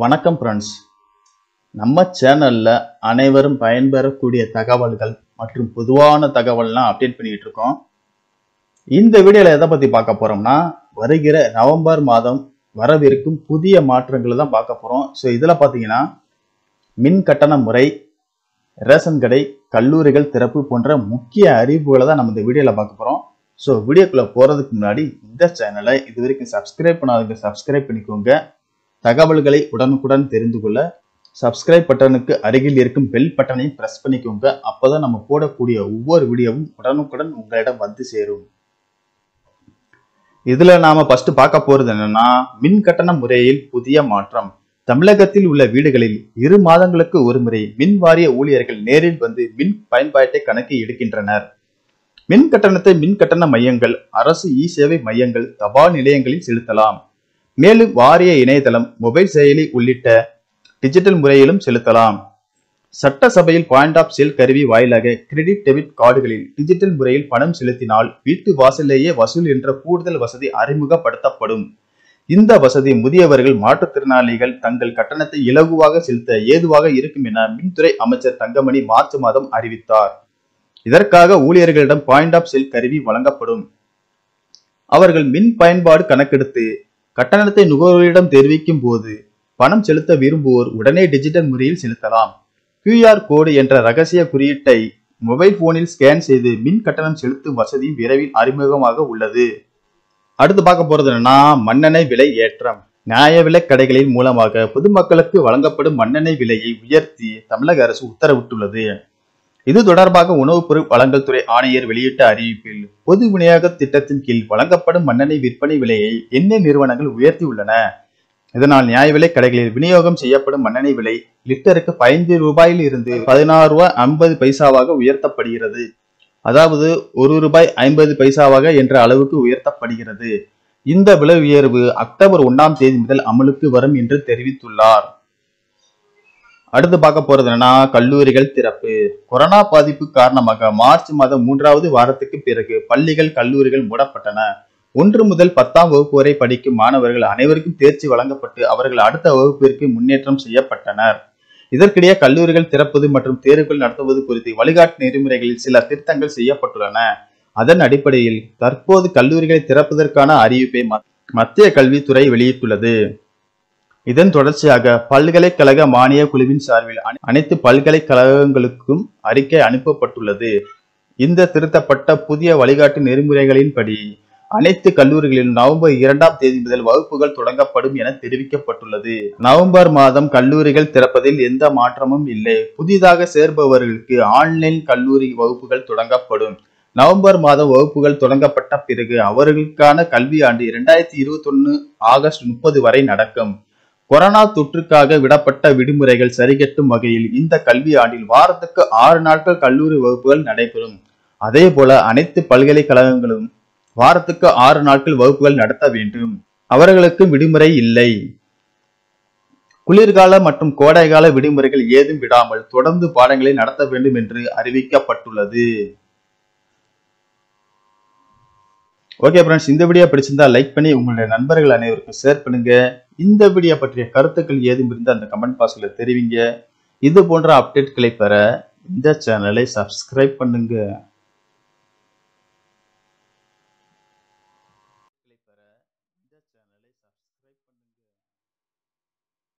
வணக்கம் ஃப்ரெண்ட்ஸ் நம்ம சேனல்ல அனைவரும் பயன்பெறக்கூடிய தகவல்கள் மற்றும் பொதுவான தகவல்லாம் அப்டேட் பண்ணிட்டு இருக்கோம் இந்த வீடியோல எதை பத்தி பார்க்க போறோம்னா வருகிற நவம்பர் மாதம் வரவிருக்கும் புதிய மாற்றங்களை தான் பார்க்க போறோம் ஸோ இதுல பாத்தீங்கன்னா மின் கட்டண முறை ரேஷன் கடை கல்லூரிகள் திறப்பு போன்ற முக்கிய அறிவிப்புகளை தான் நம்ம இந்த வீடியோல பார்க்க போறோம் ஸோ வீடியோக்குள்ள போறதுக்கு முன்னாடி இந்த சேனலை இது வரைக்கும் சப்ஸ்கிரைப் பண்ணாதவங்க சப்ஸ்கிரைப் பண்ணிக்கோங்க தகவல்களை உடனுக்குடன் தெரிந்து கொள்ள சப்ஸ்கிரைப் பட்டனுக்கு அருகில் இருக்கும் பெல் பட்டனையும் பிரஸ் பண்ணிக்கோங்க அப்போதான் நம்ம போடக்கூடிய ஒவ்வொரு வீடியோவும் உடனுக்குடன் உங்களிடம் வந்து சேரும் இதுல நாம ஃபர்ஸ்ட் பார்க்க போறது என்னன்னா மின் கட்டண முறையில் புதிய மாற்றம் தமிழகத்தில் உள்ள வீடுகளில் இரு மாதங்களுக்கு ஒருமுறை மின் வாரிய ஊழியர்கள் நேரில் வந்து மின் பயன்பாட்டை கணக்கு எடுக்கின்றனர் மின் கட்டணத்தை மின் கட்டண மையங்கள் அரசு இ சேவை மையங்கள் தபால் நிலையங்களில் செலுத்தலாம் மேலும் வாரிய இணையதளம் மொபைல் செயலி உள்ளிட்ட டிஜிட்டல் முறையிலும் செலுத்தலாம் சட்டசபையில் பாயிண்ட் ஆஃப் சேல் கருவி வாயிலாக கிரெடிட் டெபிட் கார்டுகளில் டிஜிட்டல் முறையில் பணம் செலுத்தினால் வீட்டு வாசலிலேயே வசூல் என்ற கூடுதல் வசதி அறிமுகப்படுத்தப்படும் இந்த வசதி முதியவர்கள் மாற்றுத்திறனாளிகள் தங்கள் கட்டணத்தை இலகுவாக செலுத்த ஏதுவாக இருக்கும் என மின்துறை அமைச்சர் தங்கமணி மார்ச் மாதம் அறிவித்தார் இதற்காக ஊழியர்களிடம் பாயிண்ட் ஆஃப் சேல் கருவி வழங்கப்படும் அவர்கள் மின் பயன்பாடு கணக்கெடுத்து கட்டணத்தை நுகர்வோரிடம் தெரிவிக்கும் போது பணம் செலுத்த விரும்புவோர் உடனே டிஜிட்டல் முறையில் செலுத்தலாம் QR கோடு என்ற ரகசிய குறியீட்டை மொபைல் போனில் ஸ்கேன் செய்து மின் கட்டணம் செலுத்தும் வசதி விரைவில் அறிமுகமாக உள்ளது அடுத்து பார்க்க போறது என்னன்னா மண்ணெண்ணெய் விலை ஏற்றம் நியாய விலைக் கடைகளின் மூலமாக பொதுமக்களுக்கு வழங்கப்படும் மண்ணெண்ணெய் விலையை உயர்த்தி தமிழக அரசு உத்தரவிட்டுள்ளது இது தொடர்பாக உணவுப் பொருள் வழங்கல் துறை ஆணையர் வெளியிட்ட அறிவிப்பில் பொது விநியோக திட்டத்தின் கீழ் வழங்கப்படும் மண்ணெண்ணெய் விற்பனை விலையை எண்ணெய் நிறுவனங்கள் உயர்த்தியுள்ளன இதனால் நியாய விலைக் கடைகளில் விநியோகம் செய்யப்படும் மண்ணெண்ணெய் விலை லிட்டருக்கு பதினைந்து ரூபாயில் இருந்து பதினாறு ரூபாய் ஐம்பது பைசாவாக உயர்த்தப்படுகிறது அதாவது ஒரு ரூபாய் ஐம்பது பைசாவாக என்ற அளவுக்கு உயர்த்தப்படுகிறது இந்த விலை உயர்வு அக்டோபர் ஒன்றாம் தேதி முதல் அமலுக்கு வரும் என்று தெரிவித்துள்ளார் அடுத்து பார்க்க போறது என்னன்னா கல்லூரிகள் திறப்பு கொரோனா பாதிப்பு காரணமாக மார்ச் மாதம் மூன்றாவது வாரத்துக்கு பிறகு பள்ளிகள் கல்லூரிகள் மூடப்பட்டன ஒன்று முதல் பத்தாம் வகுப்பு வரை படிக்கும் மாணவர்கள் அனைவருக்கும் தேர்ச்சி வழங்கப்பட்டு அவர்கள் அடுத்த வகுப்பிற்கு முன்னேற்றம் செய்யப்பட்டனர் இதற்கிடையே கல்லூரிகள் திறப்பது மற்றும் தேர்வுகள் நடத்துவது குறித்து வழிகாட்டு நெறிமுறைகளில் சில திருத்தங்கள் செய்யப்பட்டுள்ளன அதன் அடிப்படையில் தற்போது கல்லூரிகளை திறப்பதற்கான அறிவிப்பை ம- மத்திய கல்வித்துறை வெளியிட்டுள்ளது இதன் தொடர்ச்சியாக பல்கலைக்கழக மானிய குழுவின் சார்பில் அனை- அனைத்து பல்கலைக்கழகங்களுக்கும் அறிக்கை அனுப்பப்பட்டுள்ளது இந்த திருத்தப்பட்ட புதிய வழிகாட்டு நெறிமுறைகளின்படி அனைத்து கல்லூரிகளிலும் நவம்பர் இரண்டாம் தேதி முதல் வகுப்புகள் தொடங்கப்படும் என தெரிவிக்கப்பட்டுள்ளது நவம்பர் மாதம் கல்லூரிகள் திறப்பதில் எந்த மாற்றமும் இல்லை புதிதாக சேர்பவர்களுக்கு ஆன்லைன் கல்லூரி வகுப்புகள் தொடங்கப்படும் நவம்பர் மாதம் வகுப்புகள் தொடங்கப்பட்ட பிறகு அவர்களுக்கான கல்வி ஆண்டு இரண்டாயிரத்தி இருபத்தி ஒன்னு ஆகஸ்ட் முப்பது வரை நடக்கும் கொரோனா தொற்றுக்காக விடப்பட்ட விடுமுறைகள் சரிகட்டும் வகையில் இந்த கல்வி ஆண்டில் வாரத்துக்கு ஆறு நாட்கள் கல்லூரி வகுப்புகள் நடைபெறும் அதே போல அனைத்து பல்கலைக்கழகங்களும் வாரத்துக்கு ஆறு நாட்கள் வகுப்புகள் நடத்த வேண்டும் அவர்களுக்கு விடுமுறை இல்லை குளிர்கால மற்றும் கோடைகால விடுமுறைகள் ஏதும் விடாமல் தொடர்ந்து பாடங்களை நடத்த வேண்டும் என்று அறிவிக்கப்பட்டுள்ளது ஓகே ஃப்ரெண்ட்ஸ் இந்த வீடியோ பிடிச்சிருந்தா லைக் பண்ணி உங்களுடைய நண்பர்கள் அனைவருக்கும் ஷேர் பண்ணுங்க இந்த வீடியோ பற்றிய கருத்துக்கள் ஏதும் இருந்தால் அந்த கமெண்ட் பாக்ஸ்ல தெரிவிங்க இது போன்ற அப்டேட்களை பெற இந்த சேனலை சப்ஸ்கிரைப் பண்ணுங்க